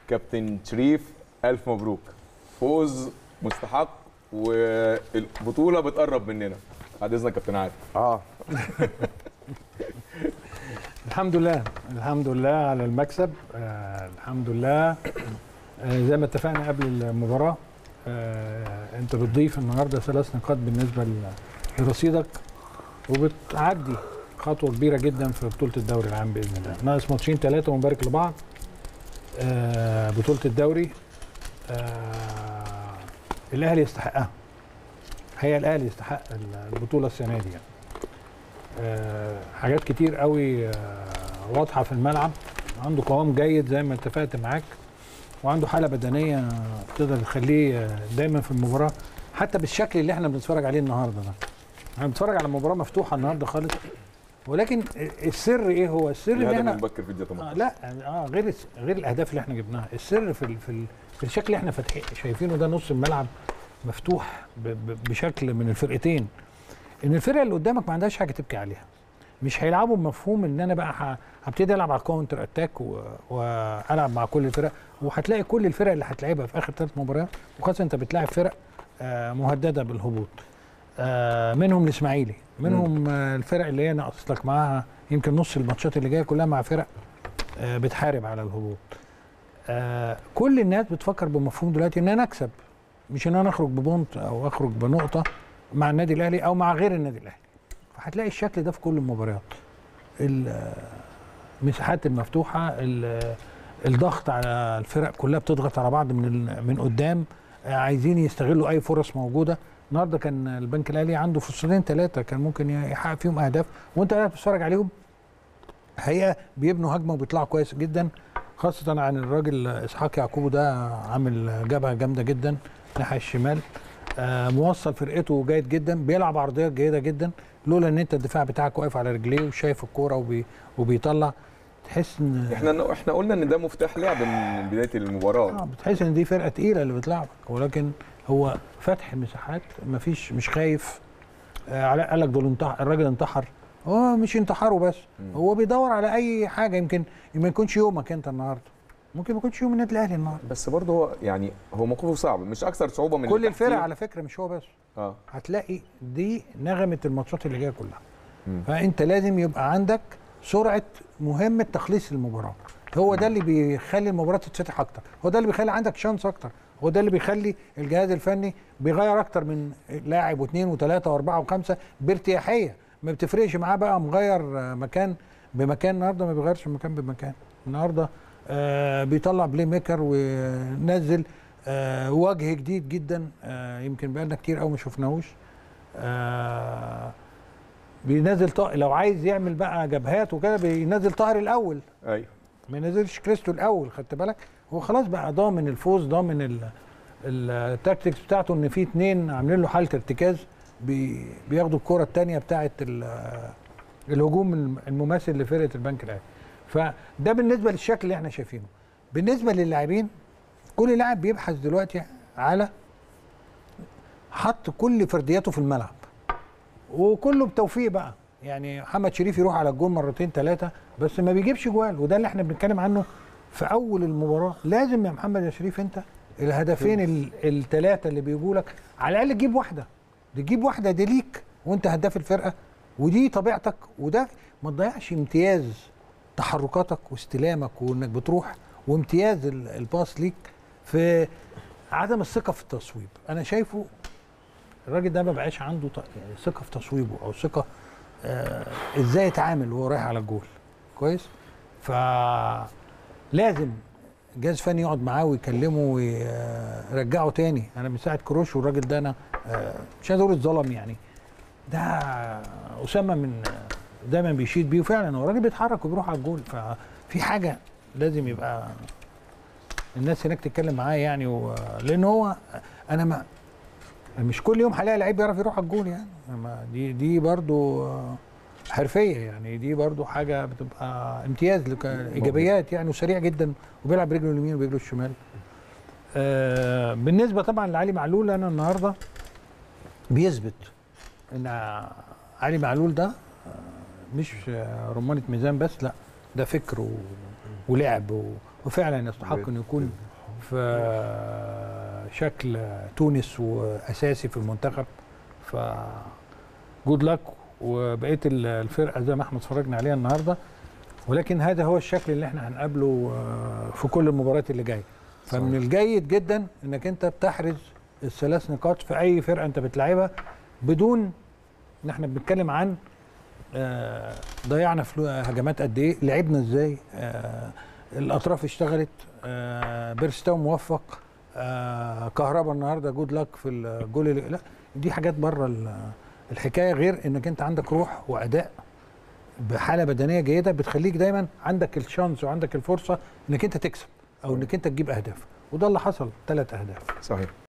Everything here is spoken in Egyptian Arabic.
كابتن شريف الف مبروك فوز مستحق والبطوله بتقرب مننا بعد اذنك يا كابتن عادل اه الحمد لله الحمد لله على المكسب آه الحمد لله آه زي ما اتفقنا قبل المباراه آه انت بتضيف النهارده ثلاث نقاط بالنسبه ل- لرصيدك وبتعدي خطوه كبيره جدا في بطوله الدوري العام باذن الله ناقص ماتشين ثلاثه ونبارك لبعض آه بطوله الدوري آه الاهلي يستحقها هي الاهلي يستحق البطوله السنه دي يعني. آه، حاجات كتير قوي آه، واضحه في الملعب عنده قوام جيد زي ما اتفقت معاك وعنده حاله بدنيه تقدر تخليه آه، دايما في المباراه حتى بالشكل اللي احنا بنتفرج عليه النهارده ده احنا بنتفرج على مباراه مفتوحه النهارده خالص ولكن السر ايه هو السر ان الهدف احنا المبكر في الدقيقه آه 18 لا اه غير الس- غير الاهداف اللي احنا جبناها السر في ال في, ال في الشكل اللي احنا فاتحين شايفينه ده نص الملعب مفتوح ب ب بشكل من الفرقتين ان الفرقه اللي قدامك ما عندهاش حاجه تبكي عليها مش هيلعبوا بمفهوم ان انا بقى ه- هبتدي العب على الكاونتر اتاك و- والعب مع كل الفرق وهتلاقي كل الفرق اللي هتلعبها في اخر ثلاث مباريات وخاصه انت بتلاعب فرق آه، مهدده بالهبوط آه، منهم الاسماعيلي منهم آه، الفرق اللي هي ناقص لك معاها يمكن نص الماتشات اللي جايه كلها مع فرق آه، بتحارب على الهبوط آه، كل الناس بتفكر بمفهوم دلوقتي ان انا اكسب مش ان انا اخرج ببونت او اخرج بنقطه مع النادي الاهلي او مع غير النادي الاهلي فهتلاقي الشكل ده في كل المباريات المساحات المفتوحه ال- الضغط على الفرق كلها بتضغط على بعض من ال- من قدام آه، عايزين يستغلوا اي فرص موجوده النهارده كان البنك الاهلي عنده فرصتين ثلاثه كان ممكن يحقق فيهم اهداف وانت قاعد بتتفرج عليهم حقيقه بيبنوا هجمه وبيطلعوا كويس جدا خاصه عن الراجل اسحاق يعقوب ده عامل جبهه جامده جدا ناحيه الشمال آه، موصل فرقته جيد جدا بيلعب عرضيات جيده جدا لولا ان انت الدفاع بتاعك واقف على رجليه وشايف الكوره وبي وبيطلع تحس ان احنا احنا قلنا ان ده مفتاح لعب من بدايه المباراه اه بتحس ان دي فرقه تقيله اللي بتلعبك ولكن هو فتح مساحات مفيش مش خايف آه علاء قال لك دول انتحر الراجل انتحر هو مش انتحاره بس هو بيدور على اي حاجه يمكن ما يكونش يومك انت النهارده ممكن ما يكونش يوم النادي الاهلي النهارده بس برضه هو يعني هو موقفه صعب مش اكثر صعوبه من كل اللي الفرق تحتيه. على فكره مش هو بس اه هتلاقي دي نغمه الماتشات اللي جايه كلها مم. فانت لازم يبقى عندك سرعه مهمه تخليص المباراه هو ده اللي بيخلي المباراه تتفتح اكتر هو ده اللي بيخلي عندك شانس اكتر هو ده اللي بيخلي الجهاز الفني بيغير اكتر من لاعب واثنين وثلاثه واربعه وخمسه بارتياحيه ما بتفرقش معاه بقى مغير آه، مكان بمكان النهارده ما بيغيرش مكان بمكان النهارده آه بيطلع بلاي ميكر ونزل آه وجه جديد جدا آه يمكن بقالنا كتير قوي ما شفناهوش آه بينزل طاهر لو عايز يعمل بقى جبهات وكده بينزل طاهر الاول ايوه ما ينزلش كريستو الاول خدت بالك هو خلاص بقى ضامن الفوز ضامن ال- التاكتكس بتاعته ان في اتنين عاملين له حاله ارتكاز بي بياخدوا الكره الثانيه بتاعه ال- الهجوم الم- المماثل لفرقه البنك الاهلي فده بالنسبه للشكل اللي احنا شايفينه بالنسبه للاعبين كل لاعب بيبحث دلوقتي على حط كل فردياته في الملعب وكله بتوفيق بقى يعني محمد شريف يروح على الجول مرتين ثلاثه بس ما بيجيبش جوال وده اللي احنا بنتكلم عنه في اول المباراه لازم يا محمد يا شريف انت الهدفين الثلاثه اللي بيجوا لك على الاقل تجيب واحده تجيب واحده دي ليك وانت هداف الفرقه ودي طبيعتك وده ما تضيعش امتياز تحركاتك واستلامك وانك بتروح وامتياز ال- الباص ليك في عدم الثقه في التصويب انا شايفه الراجل ده ما بقاش عنده ط- يعني ثقه في تصويبه او ثقه آه ازاي يتعامل وهو رايح على الجول كويس فلازم جهاز فني يقعد معاه ويكلمه ويرجعه تاني انا من ساعه كروش والراجل ده انا آه مش عايز اقول اتظلم يعني ده اسامه من دايما بيشيد بيه وفعلا هو الراجل بيتحرك وبيروح على الجول ففي حاجه لازم يبقى الناس هناك تتكلم معاه يعني و... لان هو انا ما مش كل يوم هلاقي لعيب بيعرف يروح على الجول يعني ما دي دي برضو آه، حرفيه يعني دي برضو حاجه بتبقى امتياز لك ايجابيات يعني وسريع جدا وبيلعب برجله اليمين وبرجله الشمال آه بالنسبه طبعا لعلي معلول انا النهارده بيثبت ان علي معلول ده آه، مش آه، رمانه ميزان بس لا ده فكر و... ولعب و... وفعلا يستحق انه يكون في شكل تونس واساسي في المنتخب ف جود لك وبقيه ال- الفرقه زي ما احنا اتفرجنا عليها النهارده ولكن هذا هو الشكل اللي احنا هنقابله آه، في كل المباريات اللي جايه فمن صحيح. الجيد جدا انك انت بتحرز الثلاث نقاط في اي فرقه انت بتلعبها بدون ان احنا بنتكلم عن آه، ضيعنا فلو هجمات قد ايه لعبنا ازاي آه، الاطراف اشتغلت آه، بيرستاو موفق آه، كهربا النهارده جود لك في الجول اللي لا دي حاجات بره ال- الحكايه غير انك انت عندك روح واداء بحاله بدنيه جيده بتخليك دايما عندك الشانس وعندك الفرصه انك انت تكسب او انك انت تجيب اهداف وده اللي حصل ثلاث اهداف صحيح